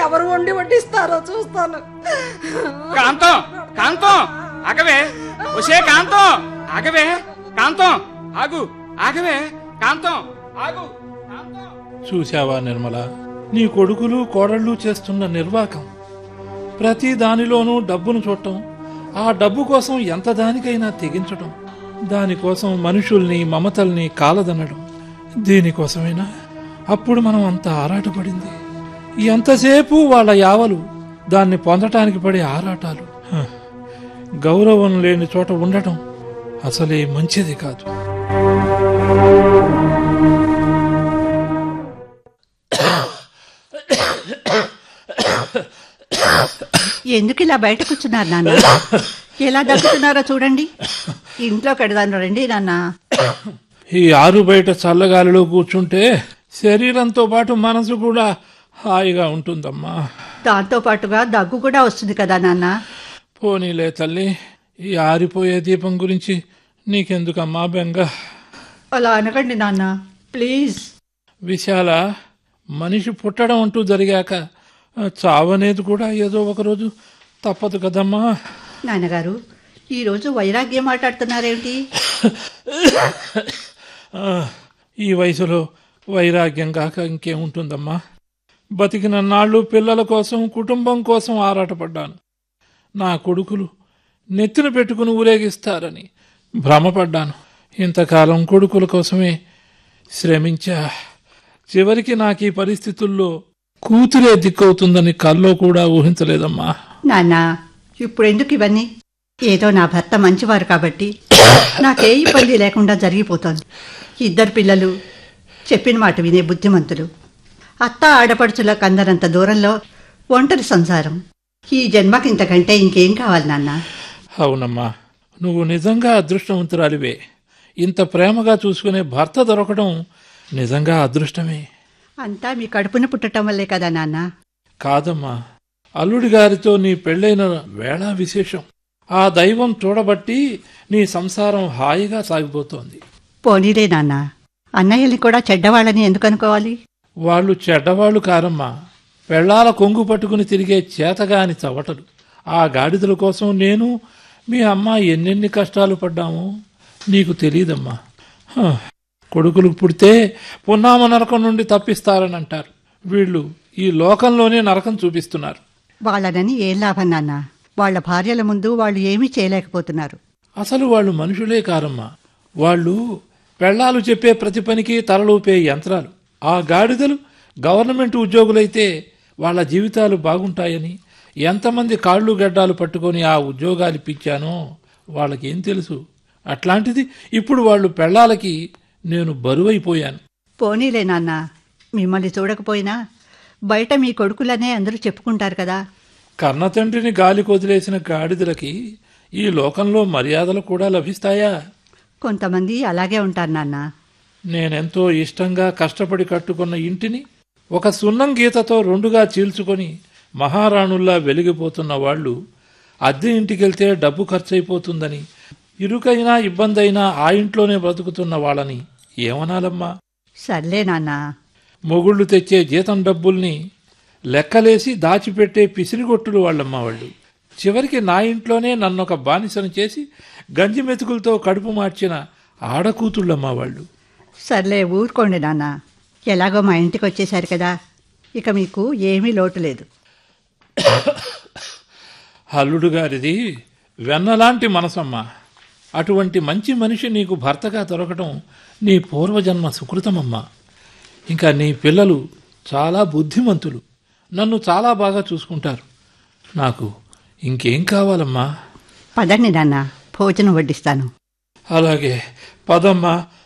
ఎవరు వండి వడ్డిస్తారో చూస్తాను కాంతం కాంతం ఆగవే ఒసే కాంతం ఆగవే కాంతం ఆగు ఆగవే కాంతం ఆగు కాంతం చూశావా నిర్మల నీ కొడుకులు కోడళ్ళు చేస్తున్న నిర్వాకం ప్రతి దానిలోనూ డబ్బును చూడటం ఆ డబ్బు కోసం ఎంత దానికైనా తెగించటం దానికోసం మనుషుల్ని మమతల్ని కాలదనడం దీనికోసమైనా అప్పుడు మనం అంత ఆరాటపడింది ఎంతసేపు వాళ్ళ యావలు దాన్ని పొందటానికి పడే ఆరాటాలు హ, గౌరవం లేని చోట ఉండటం అసలే మంచిది కాదు ఎందుకు ఇలా బయట కూర్చున్నారు నాన్న ఎలా దగ్గుతున్నారో చూడండి ఇంట్లో కడదాను రండి నాన్న ఈ ఆరు బయట చల్లగాలిలో కూర్చుంటే శరీరంతో పాటు మనసు కూడా హాయిగా ఉంటుందమ్మా దాంతో పాటుగా దగ్గు కూడా వస్తుంది కదా నాన్న పోనీలే తల్లి ఈ ఆరిపోయే దీపం గురించి నీకెందుకమ్మా బెంగ అలా అనకండి నాన్న ప్లీజ్ విశాల మనిషి పుట్టడం అంటూ జరిగాక ఆ, చావనేది కూడా ఏదో ఒకరోజు తప్పదు కదమ్మా నాన్నగారు ఈరోజు వైరాగ్యం మాట్లాడుతున్నారేమిటి ఆ, ఈ వయసులో వైరాగ్యం కాక ఇంకేముంటుందమ్మా బతికిన నాళ్ళు పిల్లల కోసం కుటుంబం కోసం ఆరాటపడ్డాను నా కొడుకులు నెత్తిన పెట్టుకుని ఊరేగిస్తారని భ్రమపడ్డాను ఇంతకాలం కొడుకుల కోసమే శ్రమించా చివరికి నాకు ఈ పరిస్థితుల్లో కూతురే దిక్కవుతుందని కల్లో కూడా ఊహించలేదమ్మా నాన్న ఇప్పుడు ఎందుకు ఇవన్నీ ఏదో నా భర్త మంచివారు కాబట్టి నాకే ఇబ్బంది లేకుండా జరిగిపోతోంది ఇద్దరు పిల్లలు చెప్పిన మాట వినే బుద్ధిమంతులు అత్త ఆడపడుచులకు అందరంత దూరంలో ఒంటరి సంసారం ఈ జన్మకి ఇంతకంటే ఇంకేం కావాలి నాన్న అవునమ్మా నువ్వు నిజంగా అదృష్టవంతురాలివే ఇంత ప్రేమగా చూసుకునే భర్త దొరకడం నిజంగా అదృష్టమే అంతా మీ కడుపున పుట్టడం వల్లే కదా నాన్న కాదమ్మా అల్లుడి గారితో నీ పెళ్ళైన వేళ విశేషం ఆ దైవం చూడబట్టి నీ సంసారం హాయిగా సాగిపోతోంది పోనీలే నాన్న అన్నయ్యల్ని కూడా చెడ్డవాళ్ళని ఎందుకు అనుకోవాలి వాళ్ళు చెడ్డవాళ్ళు కారమ్మా పెళ్ళాల కొంగు పట్టుకుని తిరిగే చేతగాని చవటలు ఆ గాడిదల కోసం నేను మీ అమ్మ ఎన్నెన్ని కష్టాలు పడ్డామో నీకు తెలియదమ్మా హ, కొడుకులు పుడితే పున్నామ నరకం నుండి తప్పిస్తారని అంటారు వీళ్ళు ఈ లోకంలోనే నరకం చూపిస్తున్నారు వాళ్ళనని ఏం లాభం నాన్న వాళ్ళ భార్యల ముందు వాళ్ళు ఏమీ చేయలేకపోతున్నారు అసలు వాళ్ళు మనుషులే కారమ్మా వాళ్ళు పెళ్ళాలు చెప్పే ప్రతి పనికి తలలూపే యంత్రాలు ఆ గాడిదలు గవర్నమెంట్ ఉద్యోగులైతే వాళ్ళ జీవితాలు బాగుంటాయని ఎంతమంది కాళ్ళు గడ్డాలు పట్టుకొని ఆ ఉద్యోగాలు ఇప్పించానో వాళ్ళకేం తెలుసు అట్లాంటిది ఇప్పుడు వాళ్ళు పెళ్ళాలకి నేను బరువైపోయాను పోనీలే నాన్న మిమ్మల్ని చూడకపోయినా బయట మీ కొడుకులనే అందరూ చెప్పుకుంటారు కదా కన్న తండ్రిని గాలి కొదిలేసిన గాడిదలకి ఈ లోకంలో మర్యాదలు కూడా లభిస్తాయా కొంతమంది అలాగే ఉంటారు నాన్న నేనెంతో ఇష్టంగా కష్టపడి కట్టుకున్న ఇంటిని ఒక సున్నం గీతతో రెండుగా చీల్చుకొని మహారాణుల్లా వెలిగిపోతున్న వాళ్ళు అద్దె ఇంటికెళ్తే డబ్బు ఖర్చయిపోతుందని ఇరుకైనా ఇబ్బందైనా ఆ ఇంట్లోనే బ్రతుకుతున్న వాళ్ళని ఏమనాలమ్మా సర్లే నాన్న మొగుళ్ళు తెచ్చే జీతం డబ్బుల్ని లెక్కలేసి దాచిపెట్టే పిసిరిగొట్టులు వాళ్ళమ్మ వాళ్ళు చివరికి నా ఇంట్లోనే నన్నొక బానిసను చేసి గంజి మెతుకులతో కడుపు మార్చిన ఆడకూతుళ్ళమ్మ వాళ్ళు సర్లే ఊరుకోండి నాన్న ఎలాగో మా ఇంటికి వచ్చేశారు కదా ఇక మీకు ఏమీ లోటు లేదు అల్లుడు గారిది వెన్నలాంటి మనసమ్మ అటువంటి మంచి మనిషి నీకు భర్తగా దొరకటం నీ పూర్వజన్మ సుకృతమమ్మా ఇంకా నీ పిల్లలు చాలా బుద్ధిమంతులు నన్ను చాలా బాగా చూసుకుంటారు నాకు ఇంకేం కావాలమ్మా పదండి నాన్న భోజనం వడ్డిస్తాను అలాగే పదమ్మా